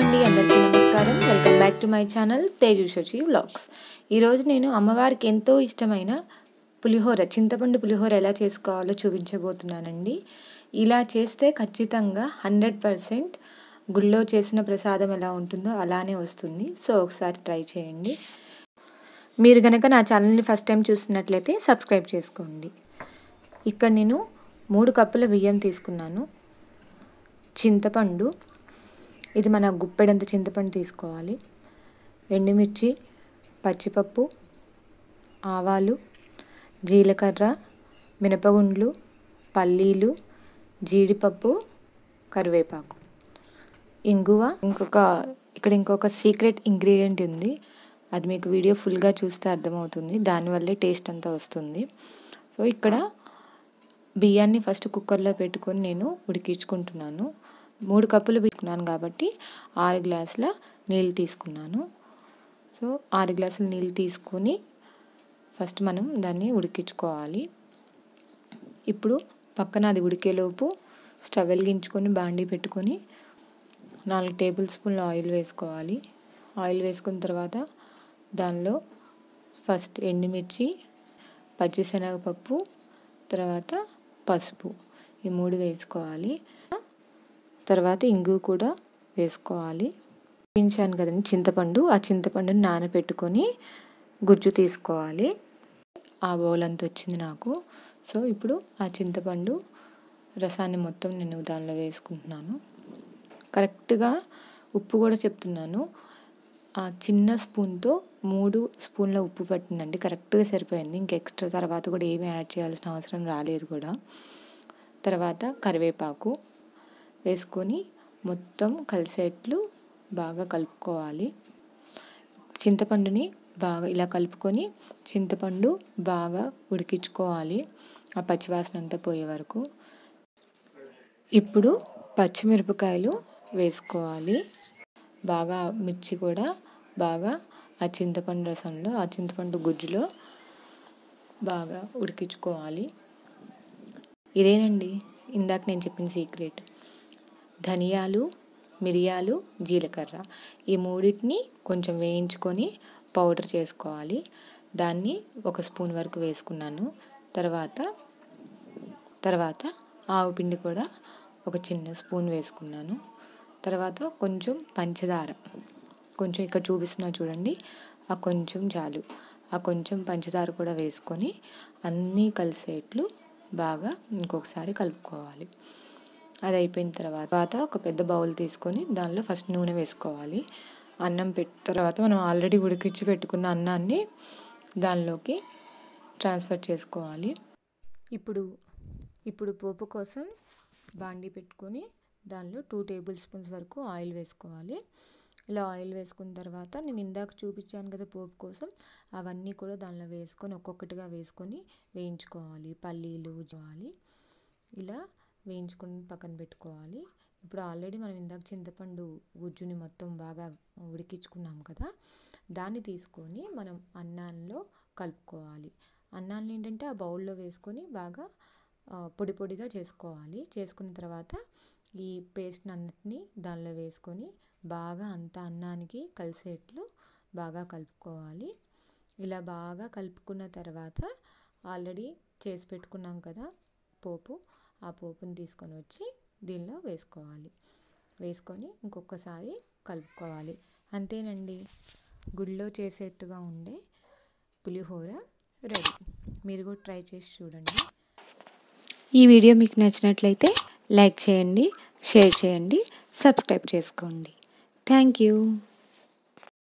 అండి అందరికీ నమస్కారం welcome back to my channel Teju Shashi vlogs ఈరోజు నేను అమ్మవారికి ఎంతో ఇష్టమైన పులిహోర చింతపండు పులిహోర ఎలా చేసుకోవాలో చూపించబోతున్నానండి ఇలా చేస్తే ఖచ్చితంగా హండ్రెడ్ పర్సెంట్ గుళ్ళో చేసిన ప్రసాదం ఎలా ఉంటుందో అలానే వస్తుంది సో ఒకసారి ట్రై చేయండి మీరు కనుక నా ఛానల్ని ఫస్ట్ టైం చూస్తున్నట్లయితే సబ్స్క్రైబ్ చేసుకోండి ఇక్కడ నేను మూడు కప్పుల బియ్యం తీసుకున్నాను చింతపండు ఇది మన గుప్పెడంత చింతపండు తీసుకోవాలి ఎండుమిర్చి పచ్చిపప్పు ఆవాలు జీలకర్ర మినపగుండ్లు పల్లీలు జీడిపప్పు కరివేపాకు ఇంగువ ఇంకొక ఇక్కడ ఇంకొక సీక్రెట్ ఇంగ్రీడియంట్ ఉంది అది మీకు వీడియో ఫుల్గా చూస్తే అర్థమవుతుంది దానివల్లే టేస్ట్ అంతా వస్తుంది సో ఇక్కడ బియ్యాన్ని ఫస్ట్ కుక్కర్లో పెట్టుకొని నేను ఉడికించుకుంటున్నాను మూడు కప్పులు తీసుకున్నాను కాబట్టి ఆరు గ్లాసుల నీళ్ళు తీసుకున్నాను సో ఆరు గ్లాసుల నీళ్ళు తీసుకొని ఫస్ట్ మనం దాన్ని ఉడికించుకోవాలి ఇప్పుడు పక్కన అది ఉడికేలోపు స్టవ్ వెలిగించుకొని బాండీ పెట్టుకొని నాలుగు టేబుల్ స్పూన్ల ఆయిల్ వేసుకోవాలి ఆయిల్ వేసుకున్న తర్వాత దానిలో ఫస్ట్ ఎండుమిర్చి పచ్చిశనగపప్పు తర్వాత పసుపు ఈ మూడు వేసుకోవాలి తర్వాత ఇంగు కూడా వేసుకోవాలి వేయించాను కదండి చింతపండు ఆ చింతపండుని నానబెట్టుకొని గుజ్జు తీసుకోవాలి ఆ బౌల్ అంత వచ్చింది నాకు సో ఇప్పుడు ఆ చింతపండు రసాన్ని మొత్తం నేను దానిలో వేసుకుంటున్నాను కరెక్ట్గా ఉప్పు కూడా చెప్తున్నాను ఆ చిన్న స్పూన్తో మూడు స్పూన్ల ఉప్పు పట్టిందండి కరెక్ట్గా సరిపోయింది ఇంక ఎక్స్ట్రా తర్వాత కూడా ఏమీ యాడ్ చేయాల్సిన అవసరం రాలేదు కూడా తర్వాత కరివేపాకు వేసుకొని మొత్తం కలిసేట్లు బాగా కలుపుకోవాలి చింతపండుని బాగా ఇలా కలుపుకొని చింతపండు బాగా ఉడికించుకోవాలి ఆ పచ్చివాసన అంతా పోయే వరకు ఇప్పుడు పచ్చిమిరపకాయలు వేసుకోవాలి బాగా మిర్చి కూడా బాగా ఆ చింతపండు రసంలో ఆ చింతపండు గుజ్జులో బాగా ఉడికించుకోవాలి ఇదేనండి ఇందాక నేను చెప్పిన సీక్రెట్ ధనియాలు మిరియాలు జీలకర్ర ఈ మూడింటిని కొంచెం వేయించుకొని పౌడర్ చేసుకోవాలి దాన్ని ఒక స్పూన్ వరకు వేసుకున్నాను తర్వాత తర్వాత ఆవు పిండి కూడా ఒక చిన్న స్పూన్ వేసుకున్నాను తర్వాత కొంచెం పంచదార కొంచెం ఇక్కడ చూపిస్తున్నా చూడండి ఆ కొంచెం చాలు ఆ కొంచెం పంచదార కూడా వేసుకొని అన్నీ కలిసేట్లు బాగా ఇంకొకసారి కలుపుకోవాలి అది అయిపోయిన తర్వాత ఒక పెద్ద బౌల్ తీసుకొని దానిలో ఫస్ట్ నూనె వేసుకోవాలి అన్నం పెట్టిన తర్వాత మనం ఆల్రెడీ ఉడికించి పెట్టుకున్న అన్నాన్ని దానిలోకి ట్రాన్స్ఫర్ చేసుకోవాలి ఇప్పుడు ఇప్పుడు పోపు కోసం బాండి పెట్టుకొని దానిలో టూ టేబుల్ స్పూన్స్ వరకు ఆయిల్ వేసుకోవాలి ఇలా ఆయిల్ వేసుకున్న తర్వాత నేను ఇందాక చూపించాను కదా పోపు కోసం అవన్నీ కూడా దానిలో వేసుకొని ఒక్కొక్కటిగా వేసుకొని వేయించుకోవాలి పల్లీలు చాలి ఇలా వేయించుకొని పక్కన పెట్టుకోవాలి ఇప్పుడు ఆల్రెడీ మనం ఇందాక చింతపండు గుజ్జుని మొత్తం బాగా ఉడికించుకున్నాం కదా దాన్ని తీసుకొని మనం అన్నాల్లో కలుపుకోవాలి అన్నాన్ని ఏంటంటే ఆ బౌల్లో వేసుకొని బాగా పొడి పొడిగా చేసుకోవాలి చేసుకున్న తర్వాత ఈ పేస్ట్ అన్నిటిని దానిలో వేసుకొని బాగా అంతా అన్నానికి కలిసేట్లు బాగా కలుపుకోవాలి ఇలా బాగా కలుపుకున్న తర్వాత ఆల్రెడీ చేసి పెట్టుకున్నాం కదా పోపు ఆ పోపుని తీసుకొని వచ్చి దీనిలో వేసుకోవాలి వేసుకొని ఇంకొకసారి కలుపుకోవాలి అంతేనండి గుడిలో చేసేట్టుగా ఉండే పులిహోర రెడీ మీరు కూడా ట్రై చేసి చూడండి ఈ వీడియో మీకు నచ్చినట్లయితే లైక్ చేయండి షేర్ చేయండి సబ్స్క్రైబ్ చేసుకోండి థ్యాంక్ యూ